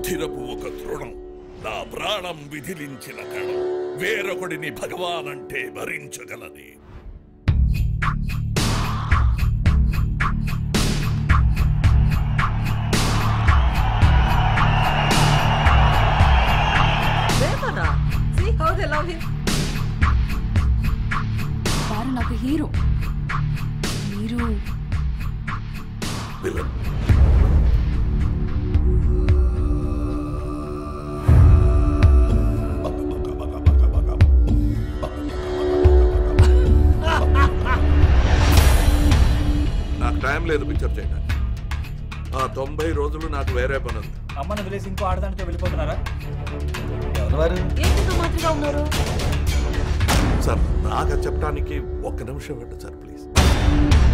రుధిరపు ఒక తృణం నా ప్రాణం విధిలించిన కణం వేరొకడిని భగవానంటే భరించగలది Devara see how they love him వారు నాకు హీరో మీరు విలన్ నాకు టైం లేదు పిక్చర్ చేయడానికి ఆ తొంభై రోజులు నాకు వేరే పని ఉంది అమ్మను వదిలేసి ఇంకో ఆడదానితో వెళ్ళిపోతున్నారా ఎవరు వారు ఏంటితో మాదిరిగా ఉన్నారు సార్ నాకు చెప్పడానికి ఒక్క నిమిషం పెట్టు సార్ ప్లీజ్